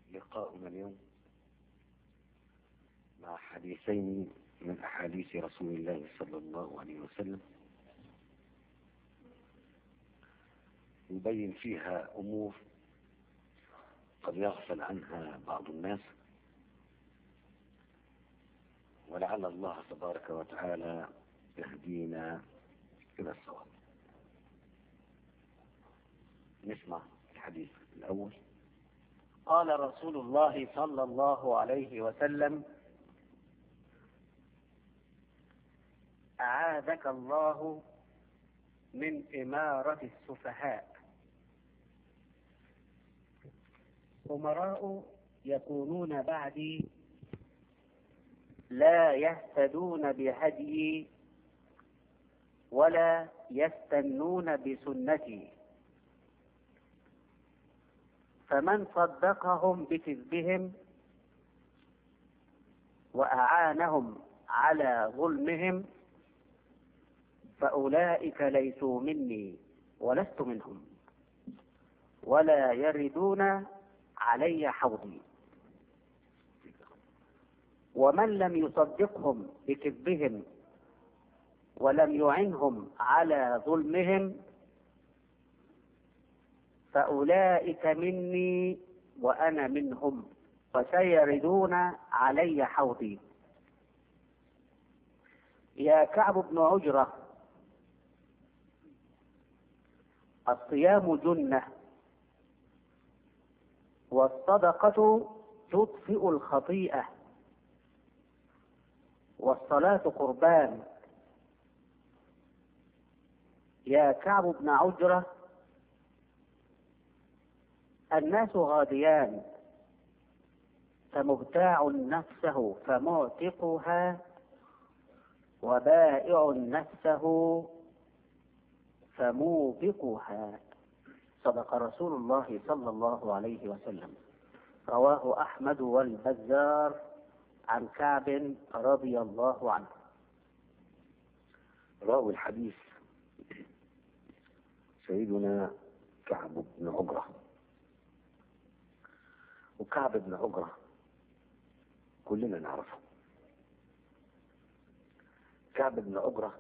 لقاؤنا اليوم مع حديثين من أحاديث رسول الله صلى الله عليه وسلم يبين فيها أمور قد يغفل عنها بعض الناس ولعل الله تبارك وتعالى يهدينا إلى الصواب نسمع الحديث الأول قال رسول الله صلى الله عليه وسلم أعاذك الله من إمارة السفهاء أمراء يكونون بعدي لا يهتدون بهديي ولا يستنون بسنتي فمن صدقهم بكذبهم وأعانهم على ظلمهم فأولئك ليسوا مني ولست منهم ولا يردون علي حوضي ومن لم يصدقهم بكذبهم ولم يعنهم على ظلمهم فأولئك مني وأنا منهم وسيردون علي حوضي يا كعب بن عجرة الصيام جنة والصدقة تطفئ الخطيئة والصلاة قربان يا كعب بن عجرة الناس غاديان فمبتاع نفسه فمعتقها وبائع نفسه فموبقها صدق رسول الله صلى الله عليه وسلم رواه أحمد والبزار عن كعب رضي الله عنه راوي الحديث سيدنا كعب بن عجرة وكعب بن عجرة كلنا نعرفه كعب بن عجرة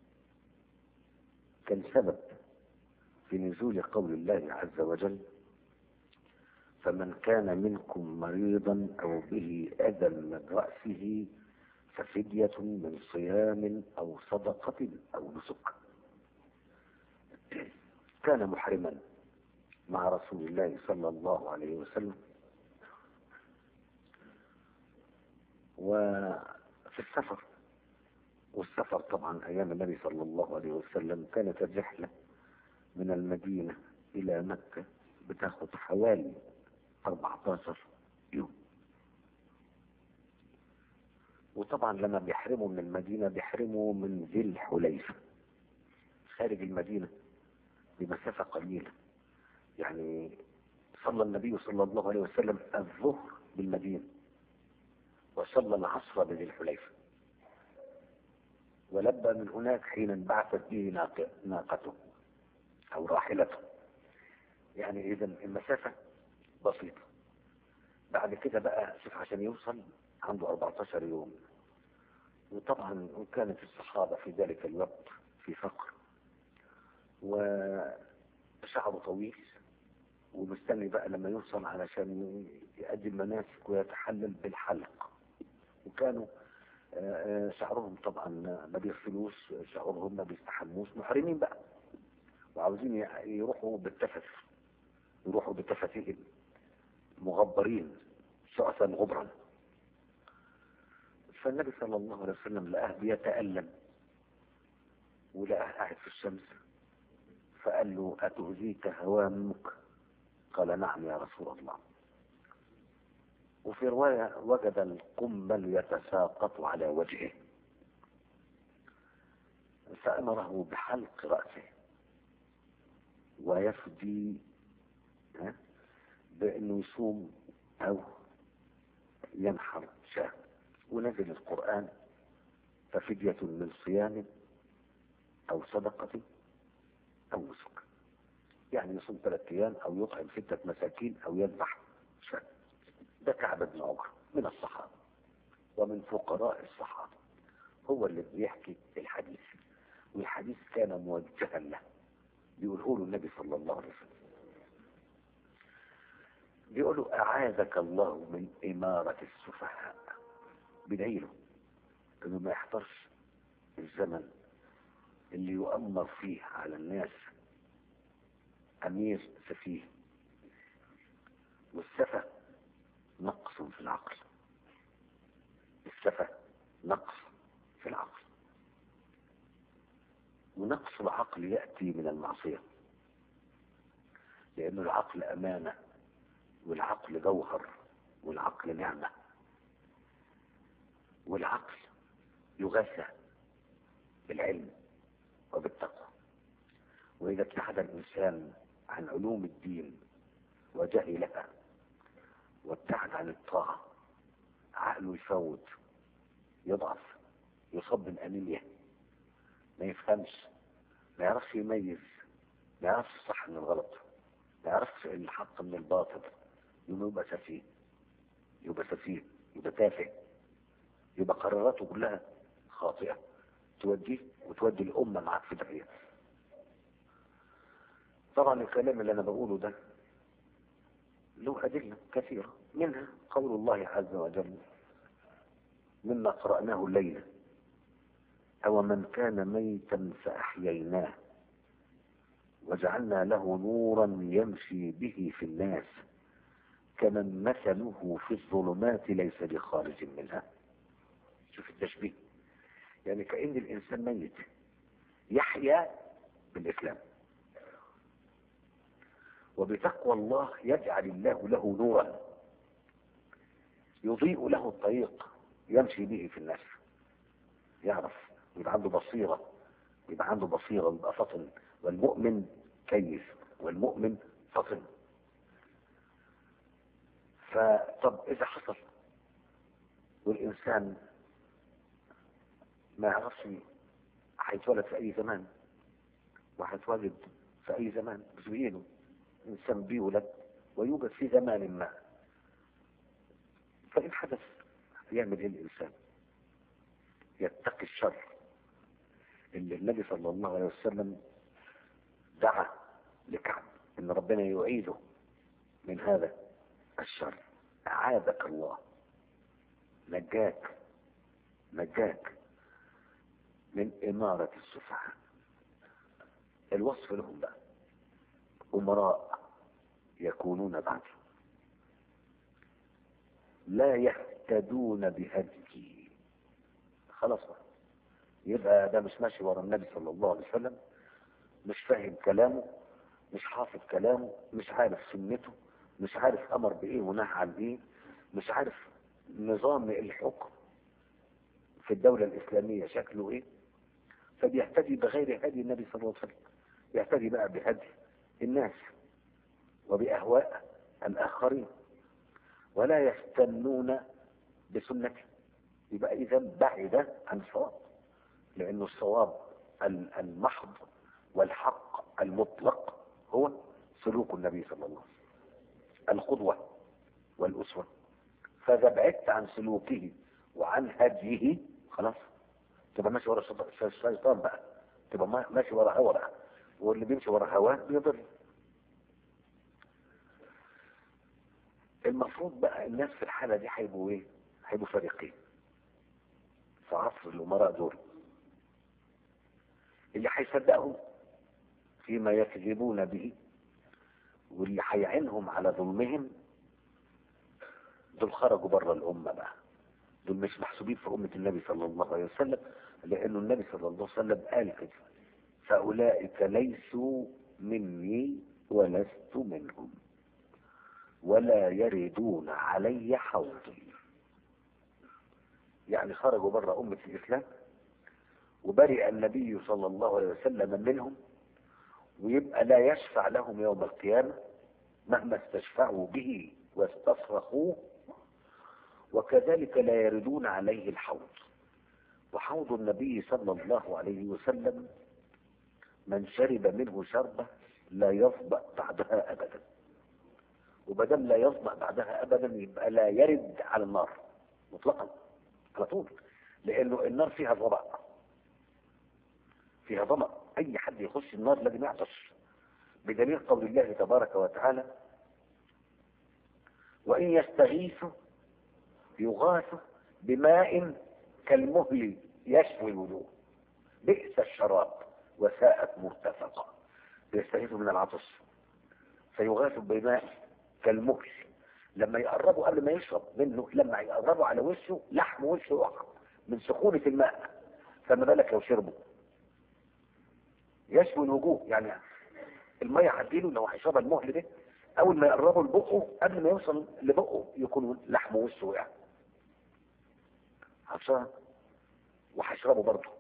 كان سبب في نزول قول الله عز وجل فمن كان منكم مريضا أو به أذى من رأسه ففدية من صيام أو صدقة أو نسك كان محرما مع رسول الله صلى الله عليه وسلم وفي السفر والسفر طبعا أيام النبي صلى الله عليه وسلم كانت الرحلة من المدينة إلى مكة بتاخد حوالي 14 يوم وطبعا لما بيحرموا من المدينة بيحرموا من ذي الحليفة خارج المدينة بمسافة قليلة يعني صلى النبي صلى الله عليه وسلم الظهر بالمدينة وصلى العصر بذي الحليفة ولبى من هناك حين انبعثت به ناقته أو راحلته يعني إذا المسافة بسيطة بعد كده بقى شوف عشان يوصل عنده 14 يوم وطبعا كانت الصحابة في ذلك الوقت في فقر وشعره طويل ومستني بقى لما يوصل علشان يؤدي المناسك ويتحلل بالحلق وكانوا شعرهم طبعا ما بيغسلوش شعرهم ما بيستحموش محرمين بقى وعاوزين يروحوا بالتفت يروحوا بتفتهم مغبرين شعثا غبرا فالنبي صلى الله عليه وسلم لقاه بيتألم ولقاه قاعد في الشمس فقال له أتهزيك هوامك قال نعم يا رسول الله وفي رواية وجد القنبل يتساقط على وجهه فأمره بحلق رأسه ويفدي بأنه يصوم أو ينحر شاه ونزل القرآن ففدية من صيام أو صدقة أو نسك يعني يصوم ثلاثة أيام أو يطعم ستة مساكين أو يذبح شاه ده كعب بن عمر من الصحابة ومن فقراء الصحابة هو اللي بيحكي الحديث والحديث كان موجها له بيقوله له النبي صلى الله عليه وسلم بيقولوا أعاذك الله من إمارة السفهاء بدعي له إنه ما يحضرش الزمن اللي يؤمر فيه على الناس أمير سفيه والسفه نقص في العقل السفه نقص في العقل ونقص العقل يأتي من المعصية لأن العقل أمانة والعقل جوهر والعقل نعمة والعقل يغذى بالعلم وبالتقوى وإذا ابتعد الإنسان عن علوم الدين وجهلها وابتعد عن الطاعة عقله يفوت يضعف يصاب بالأنيميا ما يفهمش ما يعرفش يميز ما يعرفش الصح من الغلط ما يعرفش الحق من الباطل يوم يبقى سفيه يبقى سفيه يبقى تافه يبقى قراراته كلها خاطئة توديه وتودي الأمة معاك في داهية طبعا الكلام اللي أنا بقوله ده له أدلة كثيرة منها قول الله عز وجل مما قرأناه الليلة أو من كان ميتا فأحييناه وجعلنا له نورا يمشي به في الناس كمن مثله في الظلمات ليس بخارج منها شوف التشبيه يعني كأن الإنسان ميت يحيا بالإسلام وبتقوى الله يجعل الله له نورا يضيء له الطريق يمشي به في الناس يعرف يبقى عنده بصيرة يبقى عنده بصيرة ويبقى فطن والمؤمن كيس والمؤمن فطن فطب إذا حصل والإنسان ما يعرفش هيتولد في أي زمان وهيتولد في أي زمان مش بإيده إنسان بيولد ويوجد في زمان ما فإن حدث يعمل إيه الإنسان يتقي الشر اللي النبي صلى الله عليه وسلم دعا لكعب ان ربنا يعيده من هذا الشر اعاذك الله نجاك نجاك من إمارة السفهاء الوصف لهم بقى أمراء يكونون بعدي لا يهتدون بهديه خلاص بقى يبقى ده مش ماشي ورا النبي صلى الله عليه وسلم مش فاهم كلامه مش حافظ كلامه مش عارف سنته مش عارف امر بايه ونهى عن ايه مش عارف نظام الحكم في الدولة الإسلامية شكله إيه فبيهتدي بغير هدي النبي صلى الله عليه وسلم يهتدي بقى بهدي الناس وبأهواء الآخرين ولا يستنون بسنته يبقى إذا بعد عن الصواب لأنه الصواب المحض والحق المطلق هو سلوك النبي صلى الله عليه وسلم القدوة والأسوة فإذا بعدت عن سلوكه وعن هديه خلاص تبقى ماشي ورا الشيطان بقى تبقى ماشي ورا هوا بقى واللي بيمشي ورا هواه بيضل المفروض بقى الناس في الحالة دي هيبقوا ايه هيبقوا فريقين في عصر الأمراء دول اللي هيصدقهم فيما يكذبون به واللي هيعينهم على ظلمهم دول خرجوا بره الأمة بقى دول مش محسوبين في أمة النبي صلى الله عليه وسلم لأنه النبي صلى الله عليه وسلم قال كده فأولئك ليسوا مني ولست منهم ولا يردون علي حوضي يعني خرجوا بره أمة الإسلام وبرئ النبي صلى الله عليه وسلم منهم ويبقى لا يشفع لهم يوم القيامة مهما استشفعوا به واستصرخوه وكذلك لا يردون عليه الحوض وحوض النبي صلى الله عليه وسلم من شرب منه شربة لا يظبأ بعدها أبدا وبدل لا يظمأ بعدها ابدا يبقى لا يرد على النار مطلقا على طول لانه النار فيها ظمأ فيها ظمأ اي حد يخش النار لازم يعطش بدليل قول الله تبارك وتعالى وان يستغيثوا يغاثوا بماء كالمهل يشوي الوجوه بئس الشراب وساءت مرتفقا يستغيثوا من العطش فيغاثوا بماء كالمهل لما يقربوا قبل ما يشرب منه لما يقربوا على وشه لحم وشه يقع من سخونة الماء فما بالك لو شربوا يشوي الوجوه يعني المية هتجيله لو هيشربها المهل ده اول ما يقربوا لبقه قبل ما يوصل لبقه يكون لحم وشه وقع عطشان وهيشربه برضه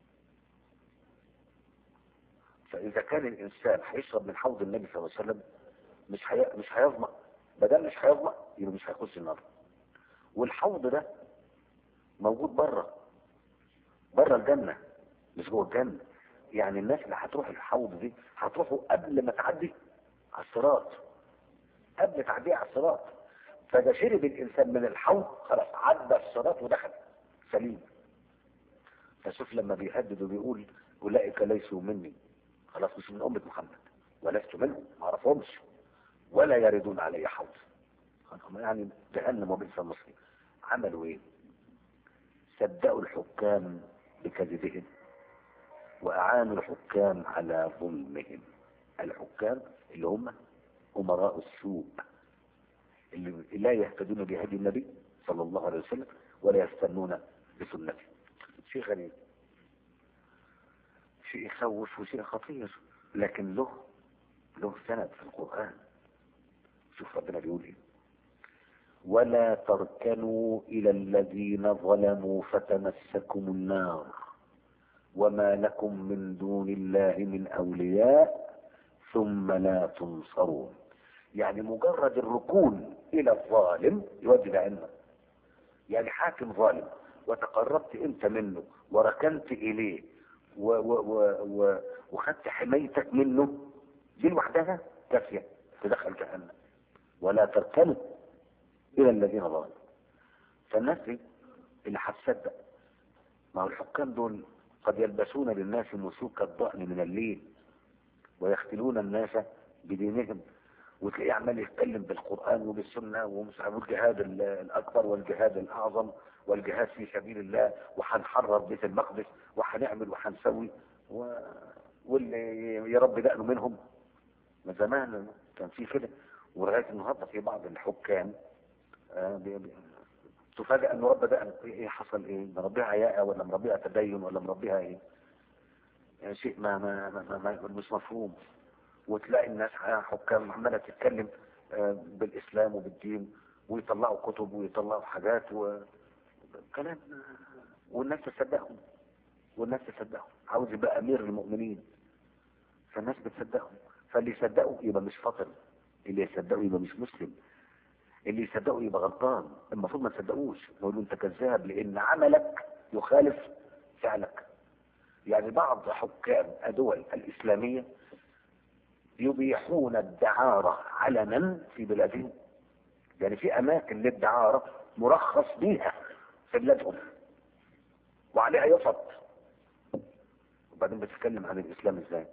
فاذا كان الانسان هيشرب من حوض النبي صلى الله عليه وسلم مش هي... مش هيظمأ بدل مش هيظمأ يبقى مش هيخش النار والحوض ده موجود بره بره الجنة مش جوه الجنة يعني الناس اللي هتروح الحوض دي هتروحوا قبل ما تعدي على الصراط قبل تعدي على الصراط فده شرب الانسان من الحوض خلاص عدى الصراط ودخل سليم فشوف لما بيهدد وبيقول اولئك ليسوا مني خلاص مش من امه محمد ولست منهم ما اعرفهمش ولا يردون علي حوض يعني جهنم وبئس المصير عملوا ايه صدقوا الحكام بكذبهم واعانوا الحكام على ظلمهم الحكام اللي هم امراء السوء اللي لا يهتدون بهدي النبي صلى الله عليه وسلم ولا يستنون بسنته شيء غريب شيء يخوف وشيء خطير لكن له له سند في القرآن شوف ربنا بيقول ايه ولا تركنوا إلى الذين ظلموا فتمسكم النار وما لكم من دون الله من أولياء ثم لا تنصرون يعني مجرد الركون إلى الظالم يودي بعلمه يعني حاكم ظالم وتقربت انت منه وركنت اليه و و و و وخدت حمايتك منه دي لوحدها كافيه تدخل جهنم ولا تركنوا الى الذين ظلموا فالناس دي اللي هتصدق ما هو الحكام دول قد يلبسون للناس مسوك الضأن من الليل ويختلون الناس بدينهم وتلاقيه عمال يتكلم بالقرآن وبالسنة ومش والجهاد الأكبر والجهاد الأعظم والجهاد في سبيل الله وهنحرر بيت المقدس وهنعمل وهنسوي و... واللي يا رب دقنه منهم من زمان كان في كده ولغايه النهارده في بعض الحكام آه بي... بي... تفاجأ ان رب دقن ايه حصل ايه مربيها عياء ولا مربيها تدين ولا مربيها ايه يعني شيء ما ما, ما, ما, ما مش مفهوم وتلاقي الناس حكام عماله تتكلم آه بالاسلام وبالدين ويطلعوا كتب ويطلعوا حاجات و... كلام والناس تصدقهم والناس تصدقهم عاوز يبقى امير المؤمنين فالناس بتصدقهم فاللي يصدقه يبقى مش فاطر اللي يصدقه يبقى مش مسلم اللي يصدقه يبقى غلطان المفروض ما تصدقوش نقول له انت كذاب لان عملك يخالف فعلك يعني بعض حكام الدول الاسلاميه يبيحون الدعاره علنا في بلادهم يعني في اماكن للدعاره مرخص بيها في بلادهم وعليها يفط وبعدين بتتكلم عن الاسلام ازاي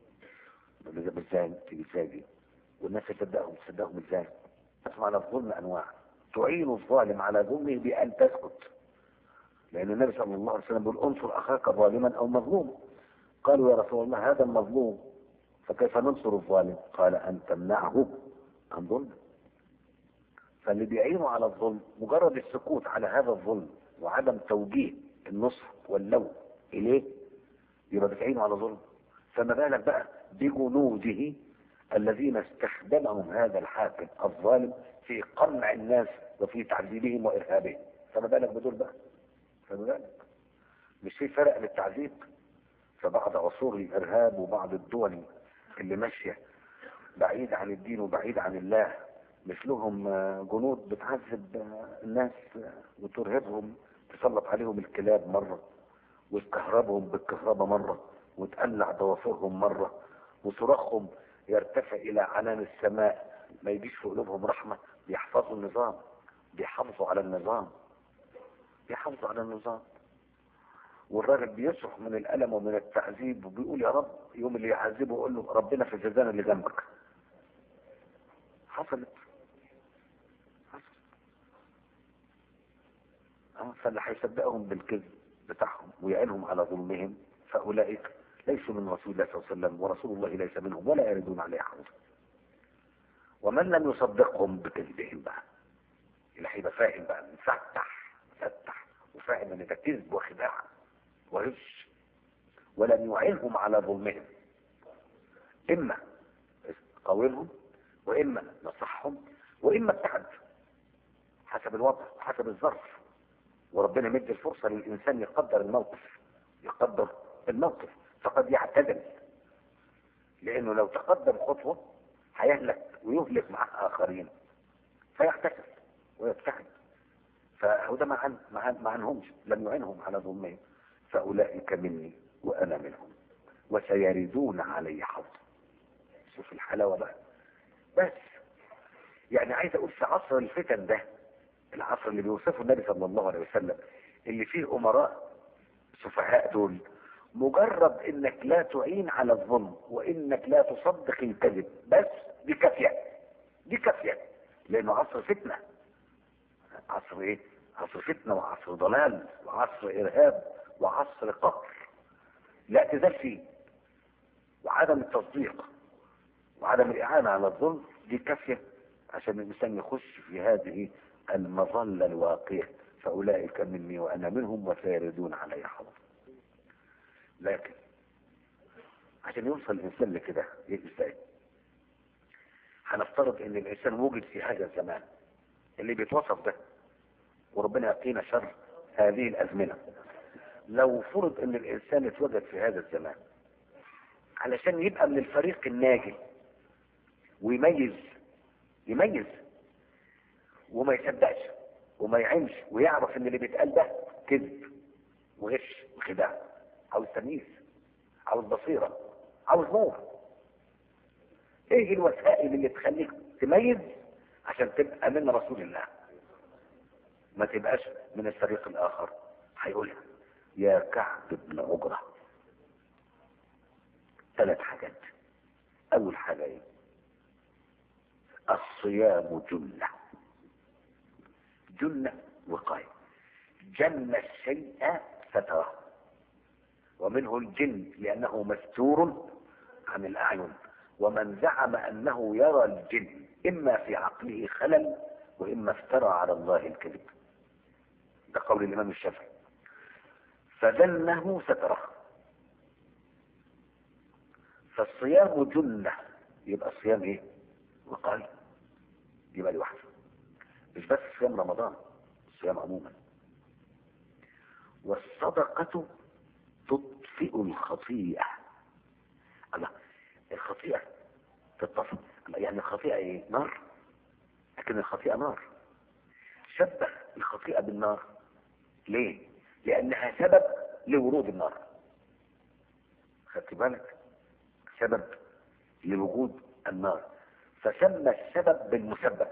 ازاي تيجي ازاي دي والناس تصدقهم تصدقهم ازاي اسمع على الظلم انواع تعين الظالم على ظلمه بان تسكت لان النبي صلى الله عليه وسلم بيقول انصر اخاك ظالما او مظلوما قالوا يا رسول الله هذا المظلوم فكيف ننصر الظالم قال ان تمنعه عن ظلمه فاللي بيعينوا على الظلم مجرد السكوت على هذا الظلم وعدم توجيه النصح واللوم اليه يبقى بتعينوا على ظلم فما بالك بقى بجنوده الذين استخدمهم هذا الحاكم الظالم في قمع الناس وفي تعذيبهم وارهابهم فما بالك بدول بقى فما بالك مش في فرق للتعذيب فبعض عصور الارهاب وبعض الدول اللي ماشيه بعيد عن الدين وبعيد عن الله مش لهم جنود بتعذب الناس وترهبهم تسلط عليهم الكلاب مرة وتكهربهم بالكهرباء مرة وتقلع ضوافرهم مرة وصراخهم يرتفع إلى عنان السماء ما يجيش في قلوبهم رحمة بيحفظوا النظام بيحافظوا على النظام بيحافظوا على النظام والراجل بيصرخ من الألم ومن التعذيب وبيقول يا رب يوم اللي يعذبه يقول له ربنا في الجزانة اللي جنبك حصلت حصلت اه فاللي هيصدقهم بالكذب بتاعهم ويعينهم على ظلمهم فأولئك ليسوا من رسول الله صلى الله عليه وسلم ورسول الله ليس منهم ولا يردون عليه حوضا ومن لم يصدقهم بكذبهم بقى اللي هيبقى فاهم بقى مفتح مفتح وفاهم ان ده كذب وخداع وغش ولم يعينهم على ظلمهم اما قاومهم واما نصحهم واما ابتعد حسب الوضع حسب الظرف وربنا مدي الفرصة للإنسان يقدر الموقف يقدر الموقف فقد يعتدل لأنه لو تقدم خطوة هيهلك ويهلك معه آخرين فيعتكف ويبتعد فهو ده ما ما ما عنهمش لم يعينهم على ظلمهم فأولئك مني وأنا منهم وسيردون علي حظ شوف الحلاوة بقى بس يعني عايز أقول في عصر الفتن ده العصر اللي بيوصفه النبي صلى الله عليه وسلم اللي فيه أمراء سفهاء دول مجرد انك لا تعين على الظلم وانك لا تصدق الكذب بس دي كافية دي كافية لانه عصر فتنة عصر ايه عصر فتنة وعصر ضلال وعصر ارهاب وعصر قهر لا اعتزال فيه وعدم التصديق وعدم الاعانة على الظلم دي كافية عشان الانسان يخش في هذه المظلة الواقية فاولئك مني وانا منهم وسيردون علي حظ لكن عشان يوصل الانسان لكده ايه ازاي هنفترض ان الانسان وجد في هذا الزمان اللي بيتوصف ده وربنا يقينا شر هذه الازمنه لو فرض ان الانسان اتوجد في هذا الزمان علشان يبقى من الفريق الناجي ويميز يميز وما يصدقش وما يعينش ويعرف ان اللي بيتقال ده كذب وغش وخداع عاوز تمييز عاوز بصيرة عاوز نور ايه الوسائل اللي تخليك تميز عشان تبقى من رسول الله ما تبقاش من الفريق الاخر هيقولها يا كعب بن عجرة ثلاث حاجات اول حاجة ايه الصيام جنة جنة وقاية جن الشيء فتره ومنه الجن لأنه مستور عن الأعين ومن زعم أنه يرى الجن إما في عقله خلل وإما افترى على الله الكذب ده قول الإمام الشافعي فذنه ستره فالصيام جنة يبقى الصيام ايه وقال يبقى لوحده مش بس صيام رمضان الصيام عموما والصدقة تطفئ الخطيئة الله الخطيئة تطفئ يعني الخطيئة ايه نار لكن الخطيئة نار شبه الخطيئة بالنار ليه لانها سبب لورود النار خدت بالك سبب لوجود النار فسمى السبب بالمسبب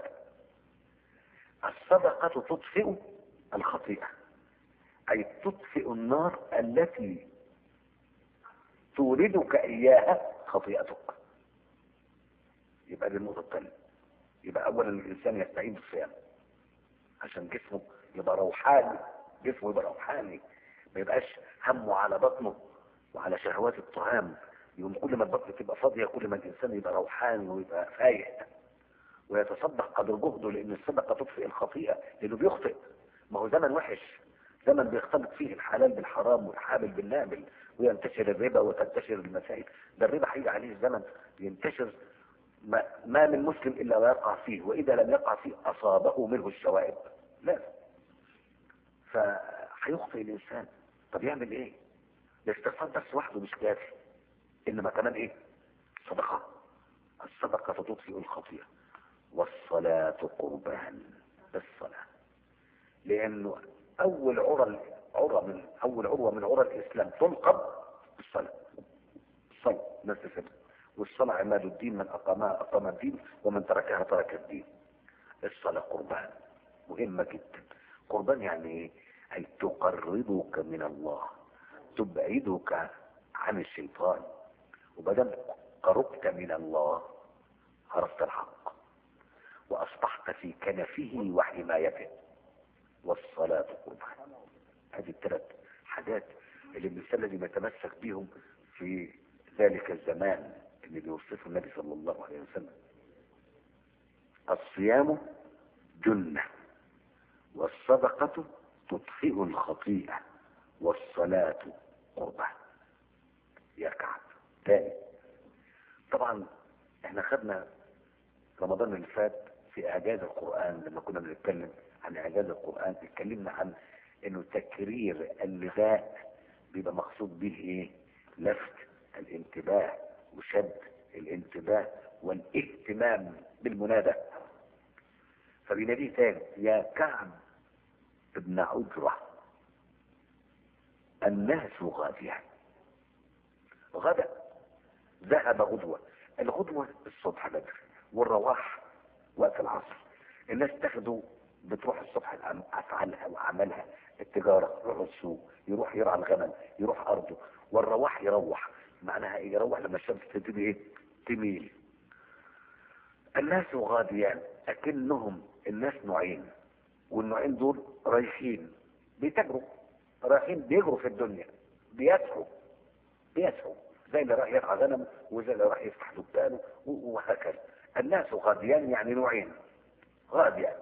الصدقة تطفئ الخطيئة أي تطفئ النار التي توردك إياها خطيئتك يبقى دي النقطة الثانية يبقى أولا الإنسان يستعين بالصيام عشان جسمه يبقى روحاني جسمه يبقى روحاني ما يبقاش همه على بطنه وعلى شهوات الطعام يوم كل ما البطن تبقى فاضية كل ما الإنسان يبقى روحاني ويبقى فايق ويتصدق قدر جهده لأن الصدقة تطفئ الخطيئة لأنه بيخطئ ما هو زمن وحش زمن بيختلط فيه الحلال بالحرام والحابل بالنابل وينتشر الربا وتنتشر المسائل ده الربا هيجي عليه الزمن ينتشر ما, ما من مسلم إلا ويقع فيه وإذا لم يقع فيه أصابه منه الشوائب لازم فهيخطئ الإنسان طب يعمل إيه الاستغفار بس وحده مش كافي إنما كمان إيه صدقة الصدقة تطفئ الخطيئة والصلاة قربان بالصلاة لأنه أول عرى عرى من أول عروة من عرى الإسلام تنقض بالصلاة الصلاة ناس تسبب والصلاة عماد الدين من أقامها أقام الدين ومن تركها ترك الدين الصلاة قربان مهمة جدا قربان يعني ايه؟ أي تقربك من الله تبعدك عن الشيطان وبدل قربت من الله عرفت الحق وأصبحت في كنفه وحمايته والصلاة قربان هذه الثلاث حاجات اللي الإنسان لازم يتمسك بيهم في ذلك الزمان اللي بيوصفه النبي صلى الله عليه وسلم الصيام جنة والصدقة تطفئ الخطيئة والصلاة قربة يا كعب تاني طبعا احنا خدنا رمضان اللي فات في اعجاز القرآن لما كنا بنتكلم عن اعجاز القرآن اتكلمنا عن انه تكرير النداء بيبقى مقصود به ايه لفت الانتباه وشد الانتباه والاهتمام بالمنادى فبيناديه تاني يا كعب ابن عجرة الناس غادية غدا ذهب غدوة الغدوة الصبح بدري والرواح وقت العصر الناس تاخدوا بتروح الصبح افعالها واعمالها التجارة يروح السوق يروح يرعى الغنم يروح ارضه والرواح يروح معناها ايه يروح لما الشمس تبتدي ايه تميل الناس غاديان اكنهم الناس نوعين والنوعين دول رايحين بيتاجروا رايحين بيجروا في الدنيا بيسعوا بيسعوا زي اللي راح يرعى غنم وزي اللي راح يفتح دكانه وهكذا الناس غاديان يعني نوعين غاديان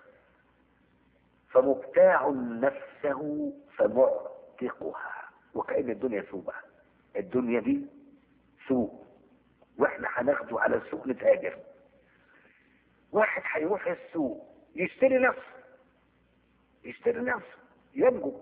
فمبتاع نفسه فمعتقها وكأن الدنيا سوء الدنيا دي سوق واحنا هناخده على السوق نتاجر واحد هيروح السوق يشتري نفسه يشتري نفسه ينجو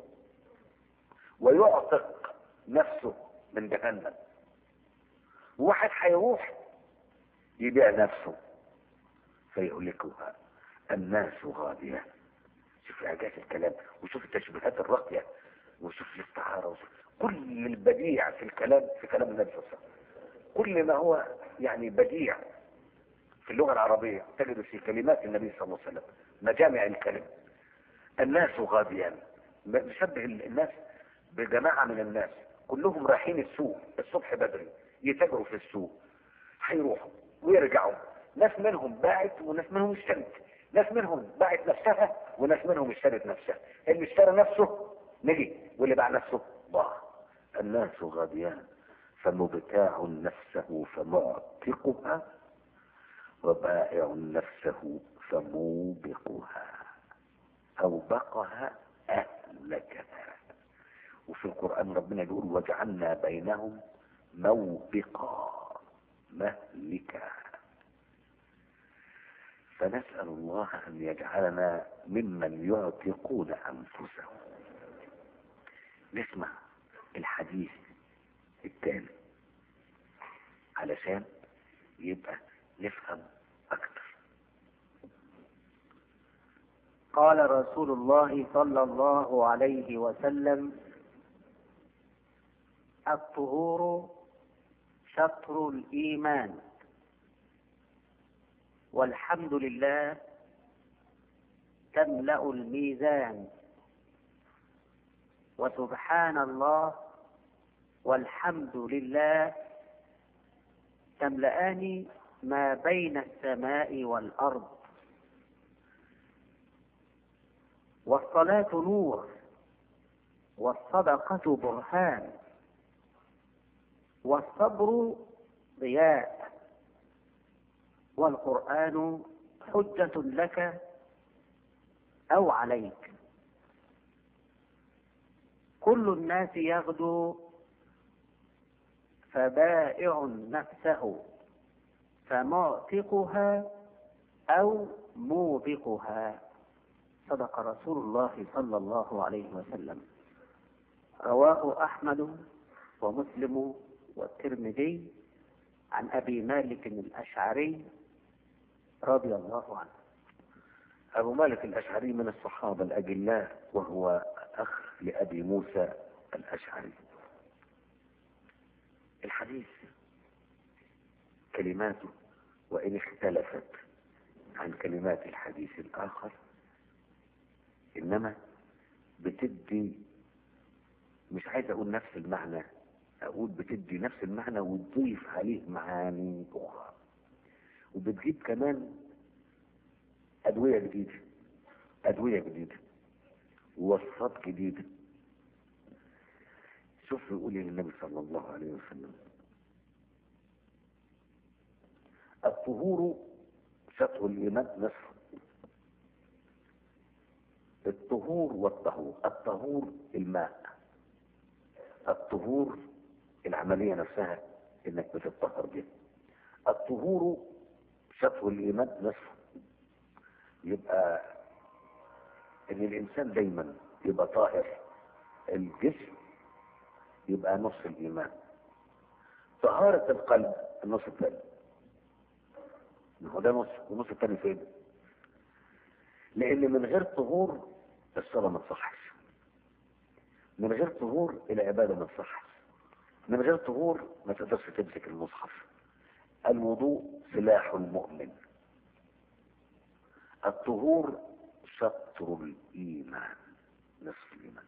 ويعتق نفسه من جهنم واحد هيروح يبيع نفسه فيهلكها الناس غادية شوف اعجاز الكلام وشوف التشبيهات الراقية وشوف الاستعارة وشوف كل البديع في الكلام في كلام النبي صلى الله عليه وسلم كل ما هو يعني بديع في اللغة العربية تجد في كلمات النبي صلى الله عليه وسلم مجامع الكلم الناس غاديان بيشبه الناس بجماعة من الناس كلهم رايحين السوق الصبح بدري يتاجروا في السوق هيروحوا ويرجعوا ناس منهم باعت وناس منهم اشترت ناس منهم باعت نفسها وناس منهم اشترت نفسها اللي اشترى نفسه نجي واللي باع نفسه ضاع الناس غاديان فمبتاع نفسه فمعتقها وبائع نفسه فموبقها أوبقها أهلكها وفي القرآن ربنا يقول وجعلنا بينهم موبقا مهلكا فنسأل الله أن يجعلنا ممن يعتقون أنفسهم نسمع الحديث التالي علشان يبقى نفهم أكتر قال رسول الله صلى الله عليه وسلم الطهور شطر الإيمان والحمد لله تملأ الميزان وسبحان الله والحمد لله تملأان ما بين السماء والأرض والصلاة نور والصدقة برهان والصبر ضياء والقرآن حجة لك أو عليك كل الناس يغدو فبائع نفسه فمعتقها أو موبقها صدق رسول الله صلى الله عليه وسلم رواه أحمد ومسلم والترمذي عن أبي مالك الأشعري رضي الله عنه أبو مالك الأشعري من الصحابة الأجلاء وهو أخ لأبي موسى الأشعري الحديث كلماته وإن اختلفت عن كلمات الحديث الآخر إنما بتدي مش عايز أقول نفس المعنى أقول بتدي نفس المعنى وتضيف عليه معاني أخرى وبتجيب كمان أدوية جديدة أدوية جديدة ووصفات جديدة شوف يقول النبي صلى الله عليه وسلم الطهور شطر الإيمان نصف الطهور والطهور الطهور الماء الطهور العملية نفسها انك بتطهر بها الطهور شطر الإيمان نصف يبقى ان الانسان دايما يبقى طاهر الجسم يبقى نص الايمان طهارة القلب النص الثاني ما هو ده نص والنص الثاني فين لان من غير طهور الصلاة ما تصحش من غير طهور العبادة ما تصحش من غير طهور ما تقدرش تمسك المصحف الوضوء سلاح المؤمن الطهور شطر الإيمان نصف الإيمان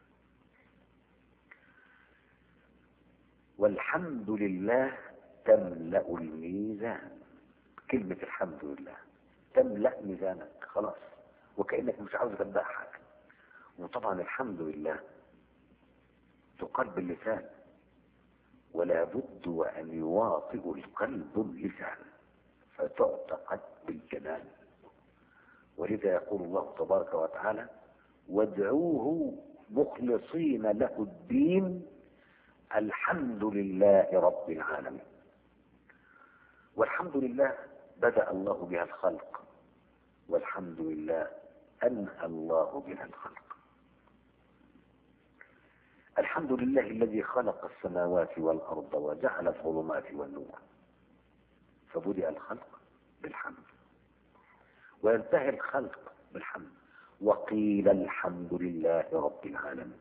والحمد لله تملأ الميزان كلمة الحمد لله تملأ ميزانك خلاص وكأنك مش عاوز تبدأ حاجة وطبعا الحمد لله تقال باللسان ولا بد وأن يواطئ القلب اللسان فتعتقد بالجنان ولذا يقول الله تبارك وتعالى وادعوه مخلصين له الدين الحمد لله رب العالمين والحمد لله بدأ الله بها الخلق والحمد لله أنهى الله بها الخلق الحمد لله الذي خلق السماوات والأرض وجعل الظلمات والنور فبدأ الخلق بالحمد وينتهي الخلق بالحمد وقيل الحمد لله رب العالمين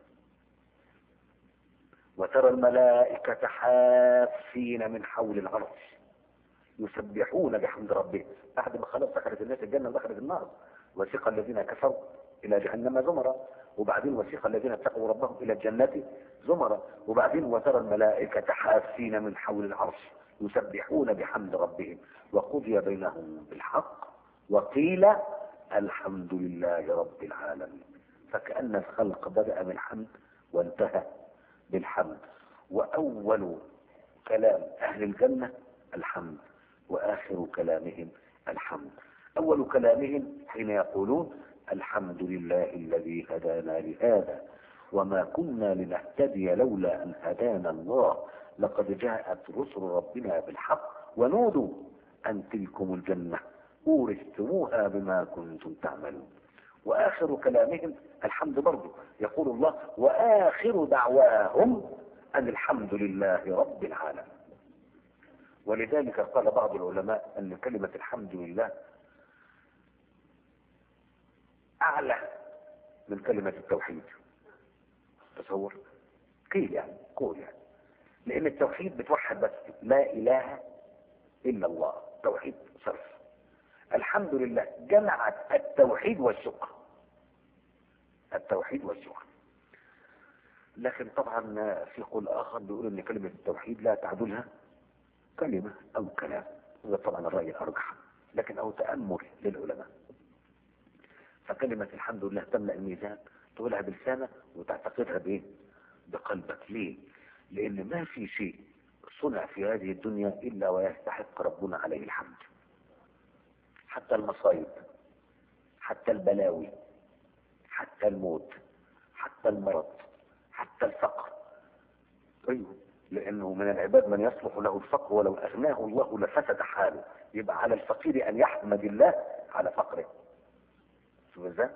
وترى الملائكة حافين من حول العرش يسبحون بحمد ربهم بعد ما خلاص دخلت الناس الجنة ودخلت النار وسيق الذين كفروا إلى جهنم زمرا وبعدين وسيق الذين اتقوا ربهم إلى الجنة زمرا وبعدين وترى الملائكة حافين من حول العرش يسبحون بحمد ربهم وقضي بينهم بالحق وقيل الحمد لله رب العالمين فكأن الخلق بدأ بالحمد وانتهى بالحمد وأول كلام أهل الجنة الحمد وآخر كلامهم الحمد أول كلامهم حين يقولون الحمد لله الذي هدانا لهذا وما كنا لنهتدي لولا أن هدانا الله لقد جاءت رسل ربنا بالحق ونودوا أن تلكم الجنة أورثتموها بما كنتم تعملون وآخر كلامهم الحمد برضه يقول الله وآخر دعواهم أن الحمد لله رب العالمين ولذلك قال بعض العلماء أن كلمة الحمد لله أعلى من كلمة التوحيد تصور قيل يعني قول يعني لأن التوحيد بتوحد بس لا إله إلا الله توحيد صرف الحمد لله جمعت التوحيد والشكر التوحيد والشكر لكن طبعا في قول آخر بيقول أن كلمة التوحيد لا تعدلها كلمة أو كلام هذا طبعا الرأي الأرجح لكن أو تأمل للعلماء فكلمة الحمد لله تملأ الميزان تقولها بلسانك وتعتقدها بإيه؟ بقلبك ليه؟ لأن ما في شيء صنع في هذه الدنيا إلا ويستحق ربنا عليه الحمد حتى المصايب حتى البلاوي حتى الموت حتى المرض حتى الفقر ايوه لانه من العباد من يصلح له الفقر ولو اغناه الله لفسد حاله يبقى على الفقير ان يحمد الله على فقره شوف ازاي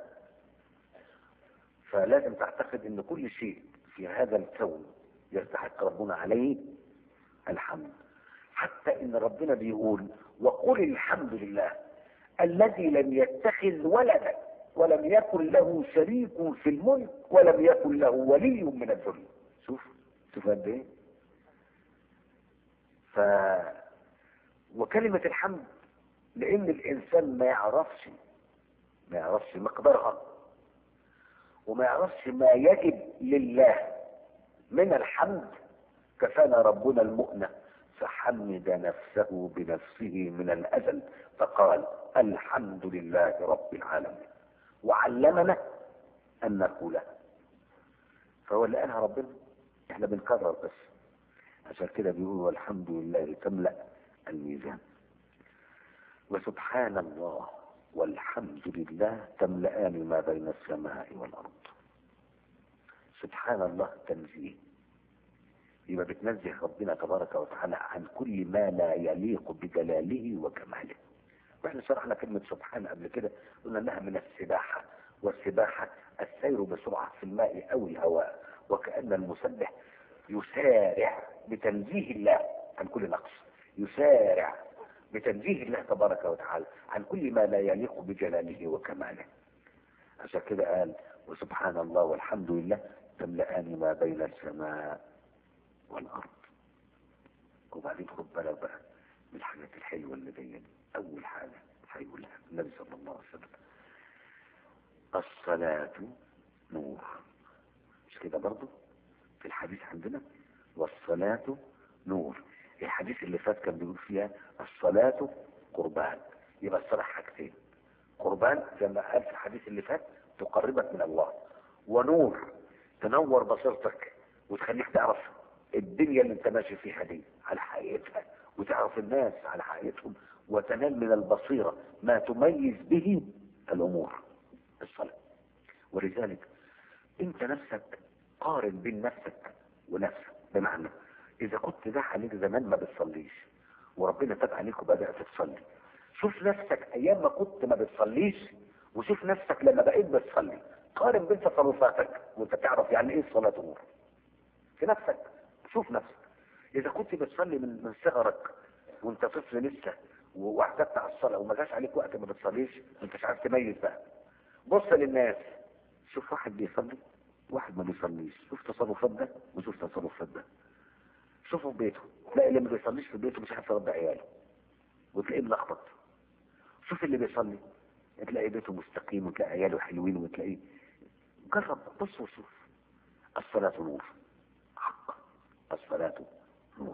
فلازم تعتقد ان كل شيء في هذا الكون يستحق ربنا عليه الحمد حتى ان ربنا بيقول وقل الحمد لله الذي لم يتخذ ولدا ولم يكن له شريك في الملك ولم يكن له ولي من الذل شوف شوف قد ايه ف وكلمة الحمد لأن الإنسان ما يعرفش ما يعرفش مقدارها وما يعرفش ما يجب لله من الحمد كفانا ربنا المؤنة فحمد نفسه بنفسه من الأزل فقال الحمد لله رب العالمين وعلمنا أن نقول فهو اللي قالها ربنا احنا بنكرر بس عشان كده بيقول والحمد لله تملأ الميزان وسبحان الله والحمد لله تملأان ما بين السماء والأرض سبحان الله تنزيه يبقى بتنزه ربنا تبارك وتعالى عن كل ما لا يليق بجلاله وكماله واحنا شرحنا كلمة سبحان قبل كده قلنا انها من السباحة والسباحة السير بسرعة في الماء او الهواء وكأن المسبح يسارع بتنزيه الله عن كل نقص يسارع بتنزيه الله تبارك وتعالى عن كل ما لا يليق بجلاله وكماله عشان كده قال وسبحان الله والحمد لله تملأان ما بين السماء والأرض وبعدين خد بالك بقى من الحاجات الحلوة اللي جاية دي أول حاجة هيقولها النبي صلى الله عليه وسلم الصلاة نور مش كده برضه في الحديث عندنا والصلاة نور الحديث اللي فات كان بيقول فيها الصلاة قربان يبقى الصلاة حاجتين قربان زي ما قال في الحديث اللي فات تقربك من الله ونور تنور بصيرتك وتخليك تعرف الدنيا اللي انت ماشي فيها دي على حقيقتها وتعرف الناس على حقيقتهم وتنال من البصيرة ما تميز به الأمور الصلاة ولذلك انت نفسك قارن بين نفسك ونفسك بمعنى اذا كنت ده عليك زمان ما بتصليش وربنا تاب عليك وبدأت تصلي شوف نفسك ايام ما كنت ما بتصليش وشوف نفسك لما بقيت بتصلي قارن بين تصرفاتك وانت تعرف يعني ايه الصلاة نور في نفسك شوف نفسك اذا كنت بتصلي من من صغرك وانت طفل لسه واعتدت على الصلاه وما جاش عليك وقت ما بتصليش انت مش عارف تميز بقى بص للناس شوف واحد بيصلي واحد ما بيصليش شوف تصرفات ده وشوف تصرفات ده شوفه في بيته تلاقي اللي ما بيصليش في بيته مش عارف يربي عياله وتلاقيه ملخبط شوف اللي بيصلي تلاقي بيته مستقيم وتلاقي عياله حلوين وتلاقيه جرب بص وشوف الصلاة نور حق الصلاة نور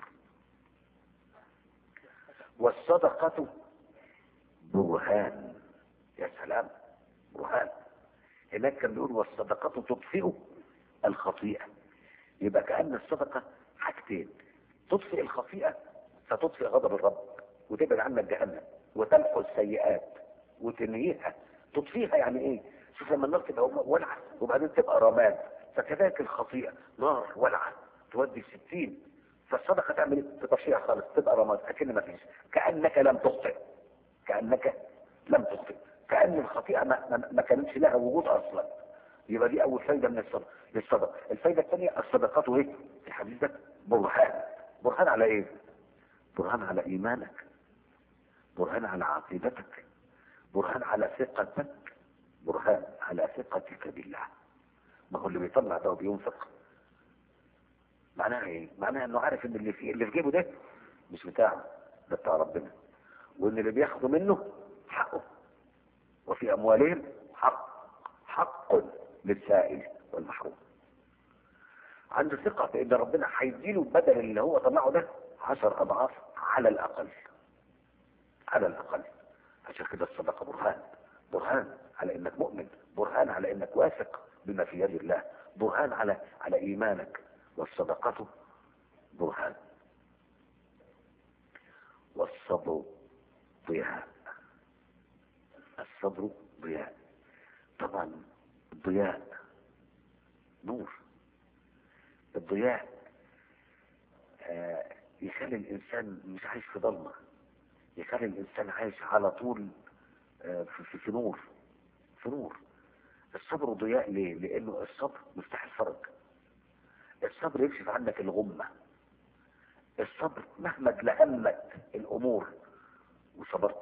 والصدقة برهان يا سلام برهان هناك كان بيقول والصدقة تطفئ الخطيئة يبقى كأن الصدقة حاجتين تطفئ الخطيئة فتطفئ غضب الرب وتبعد عنك جهنم وتمحو السيئات وتنهيها تطفيها يعني ايه شوف لما النار تبقى ولعة وبعدين تبقى رماد فكذلك الخطيئة نار ولعة تودي ستين فالصدقة تعمل ايه تطفيها خالص تبقى رماد اكن ما فيش كأنك لم تخطئ كأنك لم تخطئ كأن الخطيئة ما, ما, ما كانتش لها وجود اصلا يبقى دي اول فايدة من الصدقة للصدقة الفايدة الثانية الصدقات ايه الحديث ده برهان برهان على ايه برهان على ايمانك برهان على عقيدتك برهان على ثقتك برهان على ثقتك بالله ما هو اللي بيطلع ده وبينفق معناها ايه معناها انه عارف ان اللي في اللي في جيبه ده مش بتاعه ده بتاع ربنا وان اللي بياخده منه حقه وفي اموالهم حق حق للسائل والمحروم عنده ثقة بان ربنا هيديله بدل اللي هو طلعه ده عشر اضعاف على الاقل على الاقل عشان كده الصدقة برهان برهان على انك مؤمن برهان على انك واثق بما في يد الله برهان على على ايمانك والصدقة برهان والصبر ضياء الصبر ضياء طبعا الضياء نور الضياء آه يخلي الانسان مش عايش في ضلمه يخلي الانسان عايش على طول آه في, في, في نور في نور الصبر ضياء ليه لانه الصبر مفتاح الفرج الصبر يكشف عنك الغمة الصبر مهما تلهمت الامور وصبرت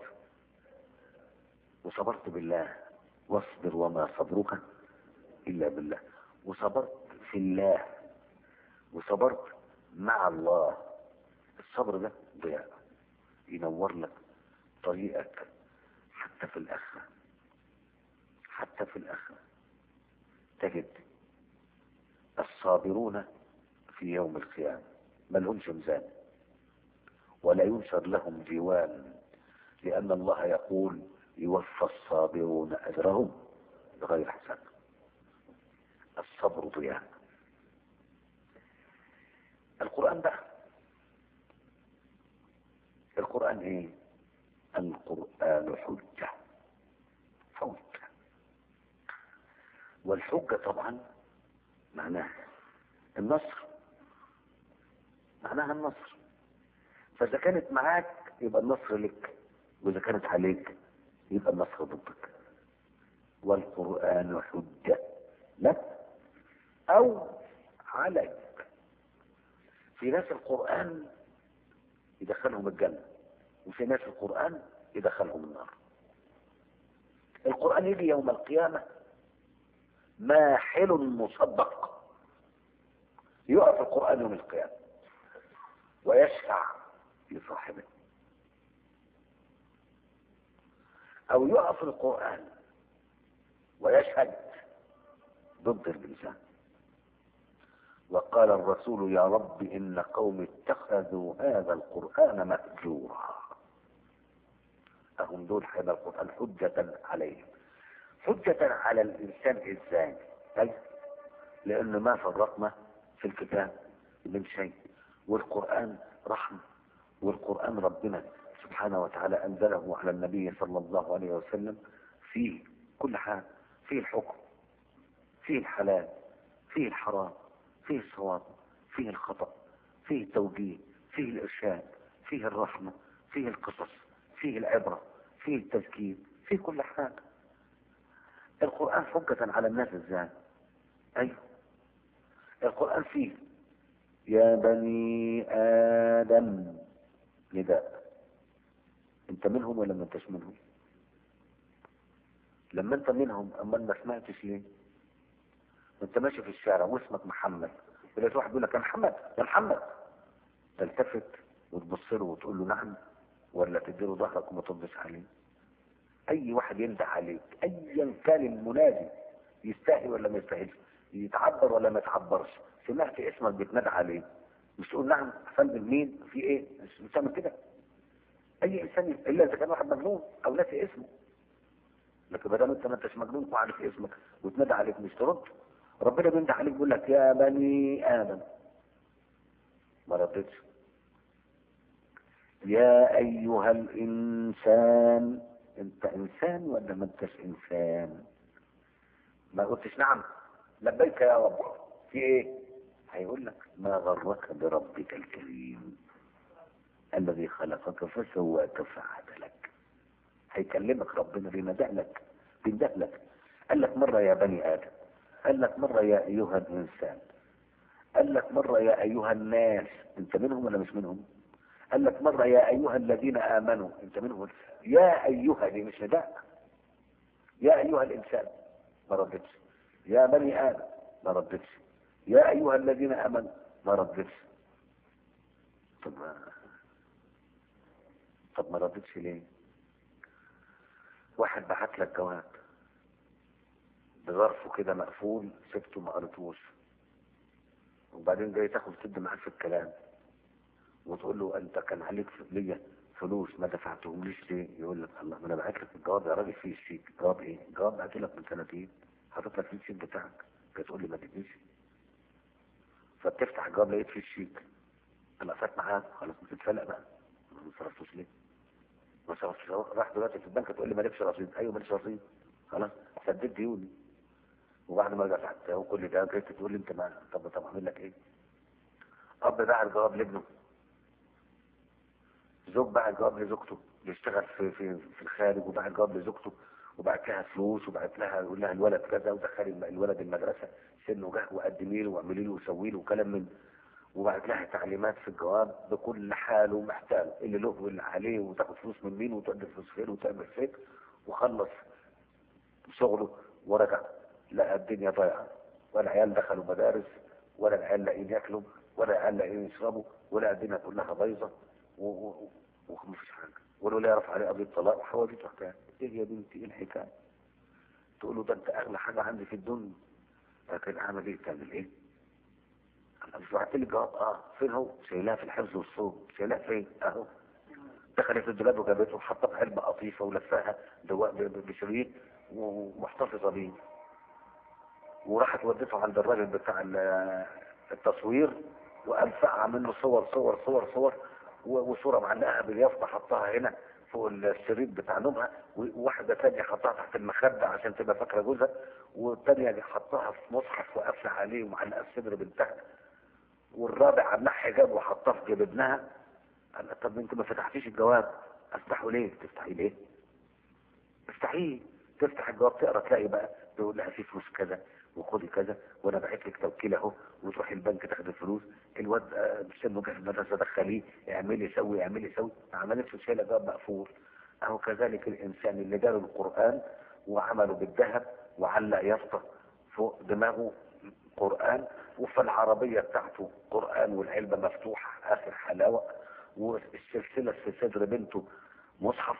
وصبرت بالله واصبر وما صبرك الا بالله وصبرت في الله وصبرت مع الله الصبر ده ضياء ينور لك طريقك حتى في الآخرة حتى في الآخرة تجد الصابرون في يوم القيامة ما لهمش ميزان ولا ينشر لهم ديوان لأن الله يقول يوفى الصابرون أجرهم بغير حساب الصبر ضياء القرآن بقى القرآن ايه القرآن حجة حجة والحجة طبعا معناها النصر معناها النصر فإذا كانت معاك يبقى النصر لك وإذا كانت عليك يبقى النصر ضدك والقرآن حجة لك أو عليك في ناس القرآن يدخلهم الجنة وفي ناس القرآن يدخلهم النار القرآن يجي يوم القيامة ماحل مصدق يقف القرآن يوم القيامة ويشفع لصاحبه أو يقف القرآن ويشهد ضد الإنسان وقال الرسول يا رب إن قوم اتخذوا هذا القرآن مهجورا أهم دول هذا القرآن حجة عليهم حجة على الإنسان إزاي طيب لأن ما فرقنا في الكتاب من شيء والقرآن رحمة والقرآن ربنا سبحانه وتعالى أنزله على النبي صلى الله عليه وسلم فيه كل حاجة فيه الحكم فيه الحلال فيه الحرام فيه الصواب فيه الخطأ فيه التوجيه فيه الإرشاد فيه الرحمة فيه القصص فيه العبرة فيه التذكير فيه كل حاجة القرآن حجة على الناس ازاي ايوه القرآن فيه يا بني آدم نداء انت منهم ولا ما انتش منهم لما انت منهم اما ما سمعتش ليه انت ماشي في الشارع واسمك محمد ولقيت واحد يقول لك يا محمد يا محمد تلتفت وتبص له وتقول له نعم ولا تديله ظهرك وما تردش عليه اي واحد ينده عليك ايا كان المنادي يستاهل ولا ما يستاهلش يتعبر ولا ما يتعبرش سمعت اسمك بيتنادى عليه مش تقول نعم فندم مين في ايه مش بتعمل كده اي انسان الا اذا كان واحد مجنون او ناسي اسمه لكن ما دام انت ما انتش مجنون وعارف اسمك وتنادى عليك مش ترد ربنا بينده عليك بيقول لك يا بني ادم ما ردتش يا ايها الانسان انت انسان ولا ما انتش انسان ما قلتش نعم لبيك يا رب في ايه هيقول لك ما غرك بربك الكريم الذي خلقك فسواك فعدلك هيكلمك ربنا بينده لك بينده لك قال لك مرة يا بني آدم قال لك مرة يا أيها الإنسان قال لك مرة يا أيها الناس أنت منهم ولا مش منهم قال لك مرة يا أيها الذين آمنوا أنت منهم يا أيها دي مش نداء يا أيها الإنسان ما ردتش يا بني آدم ما ردتش يا أيها الذين آمنوا ما ردتش طب ما طب ما ردتش ليه واحد بعت لك جواب بظرفه كده مقفول سبته ما قريتوش وبعدين جاي تاخد تد معاه في الكلام وتقول له انت كان عليك ليا فلوس ما دفعتهم ليش ليه يقول لك الله ما انا بعت لك الجواب يا راجل فيه الشيك جواب ايه جواب بعت لك من سنتين حاطط لك فيه الشيك بتاعك تقول لي ما تديش فبتفتح الجواب لقيت فيه الشيك انا فات معاك خلاص مش تتفلق بقى ما صرفتوش ليه ما صرفتوش راح دلوقتي في البنك تقول لي مالكش رصيد ايوه مالكش رصيد خلاص سددت ديوني وبعد ما رجعت هو كل ده جيت تقول لي انت ما طب طب اعمل لك ايه اب باع الجواب لابنه زوج باع الجواب لزوجته بيشتغل في في في الخارج وباع الجواب لزوجته وبعت لها فلوس وبعت لها يقول لها الولد كذا ودخل الولد المدرسه سنه جه وقدمي له واعملي له وسوي له وكلام من وبعت لها تعليمات في الجواب بكل حاله ومحتاج اللي له واللي عليه وتاخد فلوس من مين وتودي فلوس فين وتعمل فين وخلص شغله ورجع لقى الدنيا ضايعه ولا عيال دخلوا مدارس ولا العيال لاقيين ياكلوا ولا العيال لاقيين يشربوا ولا الدنيا كلها بايظه و... و... ومفيش حاجة ولو لا يعرف عليه قضية طلاق وحوادث وحكاية ايه يا بنتي ايه الحكاية تقول له ده انت اغلى حاجة عندي في الدنيا لكن اعمل ايه تعمل ايه انا مش بعت لي جواب اه فين هو شايلها في الحفظ والصوم شايلها فين اهو دخلت الدولاب وجابته وحطها في علبة قطيفة ولفاها دواء ب- ب- بشريط ومحتفظة بيه وراحت ودته عند الراجل بتاع ال- التصوير وقام فقع منه صور صور صور صور و- وصورة معلقها باليافطة حطها هنا فوق الشريط بتاع نومها وواحدة تانية حطها تحت المخدة عشان تبقى فاكرة جوزها والتانية حطها في مصحف وقافلة عليه ومعلقة في صدر بنتها والرابع عملها حجاب وحطها في جيب ابنها قال لها طب انت ما فتحتيش الجواب افتحه ليه تفتحيه ليه افتحيه تفتح الجواب تقرا تلاقي بقى بيقول لها في فلوس كذا وخدي كذا وانا بعت لك توكيل اهو وتروحي البنك تاخدي الفلوس الواد آه، سنه جه في المدرسه دخليه اعملي سوي اعملي سوي ما عملتش شيء جواب مقفول اهو كذلك الانسان اللي جاله القران وعمله بالذهب وعلق يافطه فوق دماغه قران وفي العربيه بتاعته قران والعلبه مفتوحه اخر حلاوه والسلسله في صدر بنته مصحف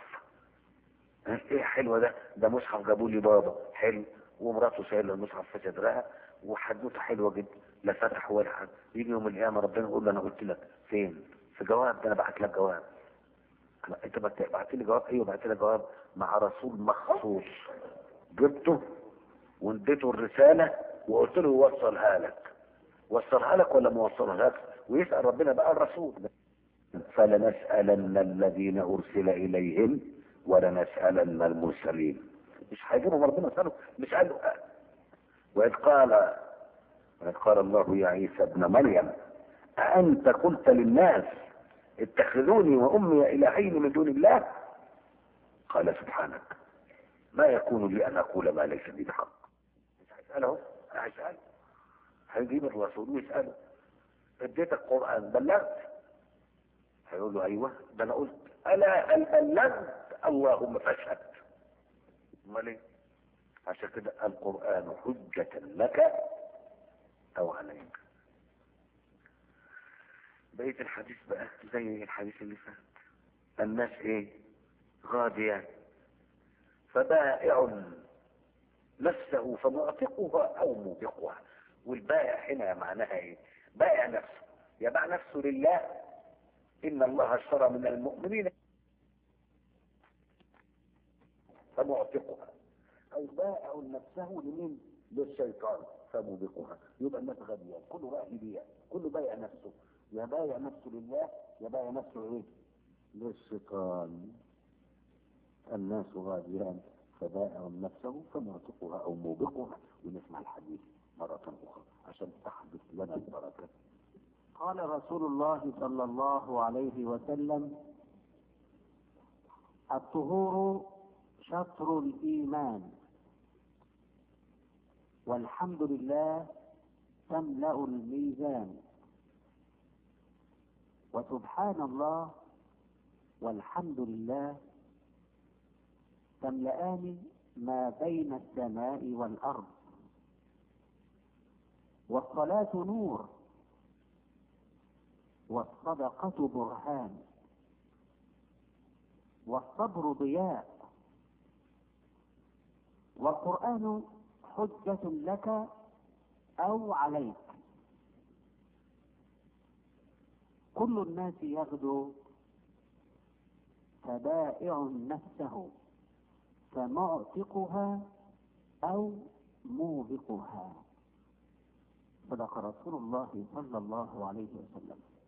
ايه حلوه ده ده مصحف جابوا لي بابا حلو ومراته شايله المصحف في صدرها وحدوته حلوه جدا لا فتح ولا حاجه يجي يوم القيامه ربنا يقول له انا قلت لك فين في جواب ده انا بعت لك جواب أنا- انت بت- بعت لي جواب ايوه بعت لك جواب مع رسول مخصوص جبته واديته الرساله وقلت له يوصلها لك وصلها لك ولا ما وصلها لك ويسال ربنا بقى الرسول فلنسالن الذين ارسل اليهم ولنسالن المرسلين مش هيجيبهم ربنا سأله مش قال له وإذ قال وإذ قال الله يا عيسى ابن مريم أأنت قلت للناس اتخذوني وأمي إلهين من دون الله قال سبحانك ما يكون لي أن أقول ما ليس لي بحق مش هيسأله أنا هيسأله هيجيب الرسول ويسأله اديتك قرآن بلغت هيقول له أيوه ده أنا قلت ألا هل بلغت اللهم فاشهد امال ايه عشان كده القرآن حجة لك أو عليك بقية الحديث بقى زي الحديث اللي فات الناس ايه غادية فبائع نفسه فمعتقها أو موبقها والبائع هنا معناها ايه بائع نفسه يباع نفسه لله إن الله اشترى من المؤمنين فمعتقها أو بائع نفسه لمين؟ للشيطان فموبقها يبقى الناس غبية كله بقى يبيع كله بايع نفسه يا بايع نفسه لله يا بايع نفسه ايه؟ للشيطان الناس غادران فبائع نفسه فمعتقها أو موبقها ونسمع الحديث مرة أخرى عشان تحدث لنا البركة قال رسول الله صلى الله عليه وسلم الطهور شطر الإيمان والحمد لله تملأ الميزان وسبحان الله والحمد لله تملأان ما بين السماء والأرض والصلاة نور والصدقة برهان والصبر ضياء والقرآن حجة لك أو عليك كل الناس يغدو فبائع نفسه فمعتقها أو موبقها صدق رسول الله صلى الله عليه وسلم